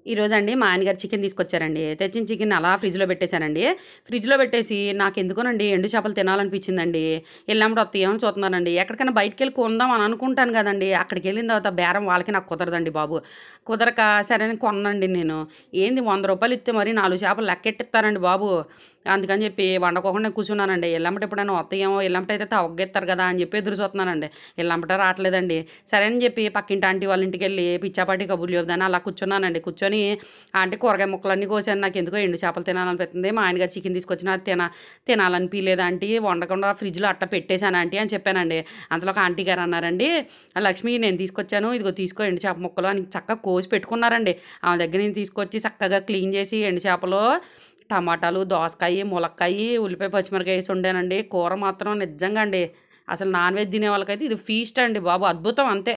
ఈరోజు అండి మా ఆయనగారు చికెన్ తీసుకొచ్చారండి తెచ్చిన చికెన్ అలా ఫ్రిడ్జ్లో పెట్టేశానండి ఫ్రిడ్జ్లో పెట్టేసి నాకు ఎందుకోనండి ఎండు చేపలు తినాలనిపించిందండి వెళ్ళినప్పుడు వస్తాయేమని చూస్తున్నానండి ఎక్కడికైనా బయటికి వెళ్ళి కొందాం అని అనుకుంటాను కదండి అక్కడికి వెళ్ళిన తర్వాత బేరం వాళ్ళకి నాకు కుదరదండి బాబు కుదరక సరే అని కొన్నానండి నేను ఏంది వంద రూపాయలు ఇస్తే మరి నాలుగు చేపలు లెక్కెట్టిస్తారండి బాబు అందుకని చెప్పి వండకోకుండా కూర్చున్నానండి ఎల్లమ్మట ఎప్పుడైనా వస్తాయేమో ఎల్లమ్మట అయితే తగ్గెత్తారు కదా అని చెప్పి ఎదురు చూస్తున్నానండి ఎల్లమ్మట రావట్లేదండి సరే అని చెప్పి పక్కింటి ఆంటీ వాళ్ళ ఇంటికి వెళ్ళి పిచ్చాపాటి కబుర్లు చెబుదాని అలా కూర్చున్నానండి కూర్చొని ఆంటీ కూరగాయ ముక్కలన్నీ కోసాను నాకు ఎందుకో ఎండు చేపలు తినాలనిపిస్తుంది మా ఆయనగారు చికెన్ తీసుకొచ్చిన తిన తినాలనిపించలేదు ఆంటీ వండకుండా ఫ్రిడ్జ్లో అట్ట పెట్టేశాను ఆంటీ అని చెప్పానండి అంతలో ఒక ఆంటీ గారు అన్నారండి లక్ష్మి నేను తీసుకొచ్చాను ఇదిగో తీసుకో ఎండు చేప ముక్కలు అని చక్కగా కోసి పెట్టుకున్నారండి ఆమె దగ్గర నేను తీసుకొచ్చి చక్కగా క్లీన్ చేసి ఎండు చేపలు టమాటాలు దోసకాయ ములక్కాయ ఉల్లిపాయ పచ్చిమిరకాయ వేసి ఉండేనండి కూర మాత్రం నిజంగా అండి అసలు నాన్ వెజ్ తినే వాళ్ళకైతే ఇది ఫీస్ట్ అండి బాబు అద్భుతం అంతే